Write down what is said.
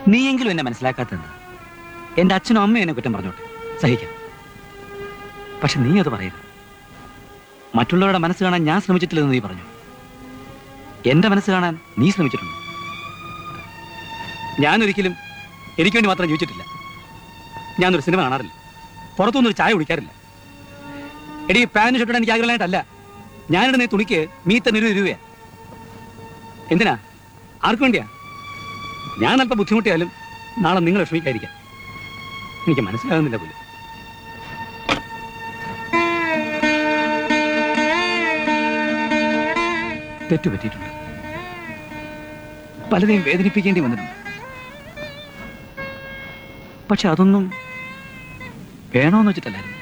നീയെങ്കിലും എന്നെ മനസ്സിലാക്കാത്തത് എന്റെ അച്ഛനും അമ്മയും എന്നെ കുറ്റം പറഞ്ഞോട്ടെ സഹിക്കാം പക്ഷെ നീ അത് പറയരുത് മറ്റുള്ളവരുടെ മനസ്സ് കാണാൻ ഞാൻ ശ്രമിച്ചിട്ടില്ലെന്ന് നീ പറഞ്ഞു എന്റെ മനസ്സ് കാണാൻ നീ ശ്രമിച്ചിട്ടുണ്ട് ഞാനൊരിക്കലും എനിക്ക് വേണ്ടി മാത്രം ജീവിച്ചിട്ടില്ല ഞാനൊരു സിനിമ കാണാറില്ല പുറത്തുനിന്ന് ഒരു ചായ കുടിക്കാറില്ല എടി പാന്റ് ഷർട്ടിടാൻ എനിക്ക് ആഗ്രഹമായിട്ടല്ല ഞാനിടുന്ന ഈ തുണിക്ക് മീത്ത ഇരുപത് രൂപയാ എന്തിനാ ആർക്കു വേണ്ടിയാ ഞാൻ അല്പം ബുദ്ധിമുട്ടിയാലും നാളെ നിങ്ങൾ വിഷമിക്കാതിരിക്കാം എനിക്ക് മനസ്സിലാകുന്നില്ല പോലും തെറ്റു പറ്റിയിട്ടുണ്ട് പലരെയും വേദനിപ്പിക്കേണ്ടി വന്നിട്ടുണ്ട് പക്ഷെ അതൊന്നും വേണോന്ന് വെച്ചിട്ടല്ലായിരുന്നു